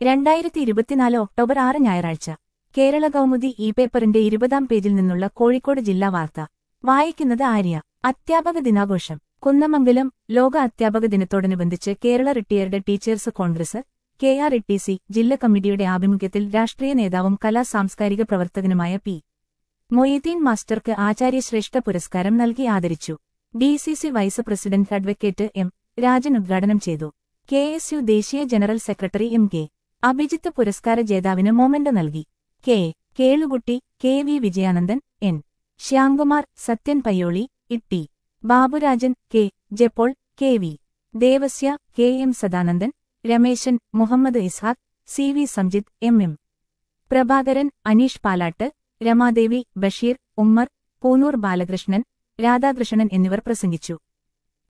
രണ്ടായിരത്തി ഇരുപത്തിനാല് ഒക്ടോബർ ആറ് ഞായറാഴ്ച കേരള കൗമുദി ഇ പേപ്പറിന്റെ ഇരുപതാം പേജിൽ നിന്നുള്ള കോഴിക്കോട് ജില്ലാ വാർത്ത വായിക്കുന്നത് ആര്യ അധ്യാപക ദിനാഘോഷം കുന്നമംഗലം ലോക അധ്യാപക ദിനത്തോടനുബന്ധിച്ച് Kerala retired teachers Congress K R E T C ജില്ലാ കമ്മിറ്റിയുടെ ആഭിമുഖ്യത്തിൽ രാഷ്ട്രീയ നേതാവും കലാ സാംസ്കാരിക പ്രവർത്തകനുമായ പി മൊയ്തീൻ മാസ്റ്റർക്ക് ആചാര്യശ്രേഷ്ഠ പുരസ്കാരം നൽകി ആദരിച്ചു D C C vice president advocate M Rajan ഉദ്ഘാടനം ചെയ്തു കെ എസ് യു ദേശീയ general secretary M K Abhijith പുരസ്കാര ജേതാവിന് മൊമെന്റ് നൽകി K Kelukutty K V Vijayanandan N Shyamkumar Sathyan Payyoli Itti Baburajan K Jeppaul K V Devasya K M Sadanandan Rameshan Muhammad Ishaq C V Samjith M M Prabhakaran Aneesh Palatt Ramadevi Basheer Ummer Poonoor Balakrishnan Radhakrishnan എന്നിവർ പ്രസംഗിച്ചു